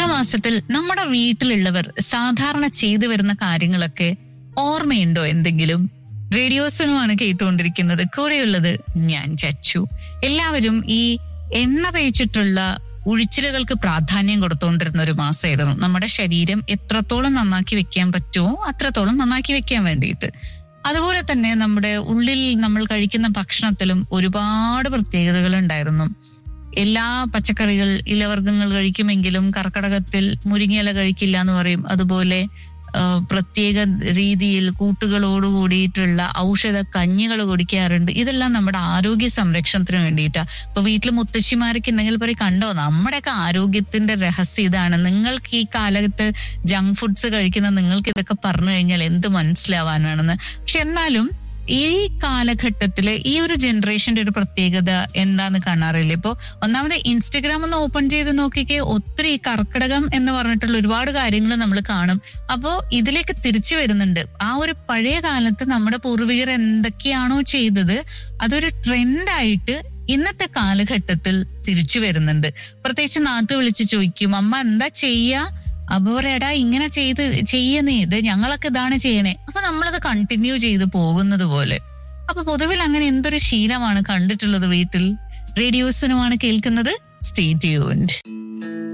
മാസത്തിൽ നമ്മുടെ വീട്ടിലുള്ളവർ സാധാരണ ചെയ്തു വരുന്ന കാര്യങ്ങളൊക്കെ ഓർമ്മയുണ്ടോ എന്തെങ്കിലും റേഡിയോസിനുമാണ് കേട്ടുകൊണ്ടിരിക്കുന്നത് കൂടെയുള്ളത് ഞാൻ ചച്ചു എല്ലാവരും ഈ എണ്ണ തേച്ചിട്ടുള്ള ഉഴിച്ചിലുകൾക്ക് പ്രാധാന്യം കൊടുത്തുകൊണ്ടിരുന്ന ഒരു മാസമായിരുന്നു നമ്മുടെ ശരീരം എത്രത്തോളം നന്നാക്കി വെക്കാൻ പറ്റുമോ അത്രത്തോളം നന്നാക്കി വെക്കാൻ വേണ്ടിയിട്ട് അതുപോലെ തന്നെ നമ്മുടെ ഉള്ളിൽ നമ്മൾ കഴിക്കുന്ന ഭക്ഷണത്തിലും ഒരുപാട് പ്രത്യേകതകൾ ഉണ്ടായിരുന്നു എല്ലാ പച്ചക്കറികൾ ഇലവർഗ്ഗങ്ങൾ കഴിക്കുമെങ്കിലും കർക്കടകത്തിൽ മുരിങ്ങയില കഴിക്കില്ല എന്ന് പറയും അതുപോലെ ആ, പ്രത്യേക രീതിയിൽ കൂട്ടുകളോട് കൂടിയിട്ടുള്ള ഔഷധ കഞ്ഞികൾ കുടിക്കാറുണ്ട് ഇതെല്ലാം നമ്മുടെ ആരോഗ്യ സംരക്ഷണത്തിന് വേണ്ടിയിട്ടാണ് ഇപ്പൊ വീട്ടിൽ മുത്തശ്ശിമാരൊക്കെ ഉണ്ടെങ്കിൽ പറയും കണ്ടോ നമ്മുടെയൊക്കെ ആരോഗ്യത്തിന്റെ രഹസ്യം ഇതാണ് നിങ്ങൾക്ക് ഈ കാലത്ത് ജങ്ക് ഫുഡ്സ് കഴിക്കുന്ന നിങ്ങൾക്ക് ഇതൊക്കെ പറഞ്ഞു കഴിഞ്ഞാൽ എന്ത് മനസ്സിലാവാനാണെന്ന് പക്ഷെ എന്നാലും ഈ കാലഘട്ടത്തില് ഈ ഒരു ജനറേഷന്റെ ഒരു പ്രത്യേകത എന്താന്ന് കാണാറില്ല ഇപ്പൊ ഒന്നാമത് ഇൻസ്റ്റഗ്രാം ഒന്ന് ഓപ്പൺ ചെയ്ത് നോക്കിക്കേ ഒത്തിരി കർക്കിടകം എന്ന് പറഞ്ഞിട്ടുള്ള ഒരുപാട് കാര്യങ്ങൾ നമ്മൾ കാണും അപ്പോ ഇതിലേക്ക് തിരിച്ചു വരുന്നുണ്ട് ആ ഒരു പഴയ കാലത്ത് നമ്മുടെ പൂർവികർ എന്തൊക്കെയാണോ ചെയ്തത് അതൊരു ട്രെൻഡായിട്ട് ഇന്നത്തെ കാലഘട്ടത്തിൽ തിരിച്ചു വരുന്നുണ്ട് പ്രത്യേകിച്ച് നാട്ടു വിളിച്ച് ചോദിക്കും അമ്മ എന്താ ചെയ്യാ അപ്പൊ പറയടാ ഇങ്ങനെ ചെയ്ത് ചെയ്യുന്നേ ഇത് ഞങ്ങളൊക്കെ ഇതാണ് ചെയ്യണേ അപ്പൊ നമ്മളത് കണ്ടിന്യൂ ചെയ്ത് പോകുന്നത് പോലെ അപ്പൊ പൊതുവിൽ അങ്ങനെ എന്തൊരു ശീലമാണ് കണ്ടിട്ടുള്ളത് വീട്ടിൽ റേഡിയോസിനുമാണ് കേൾക്കുന്നത് സ്റ്റേ ട്യൂൺഡ്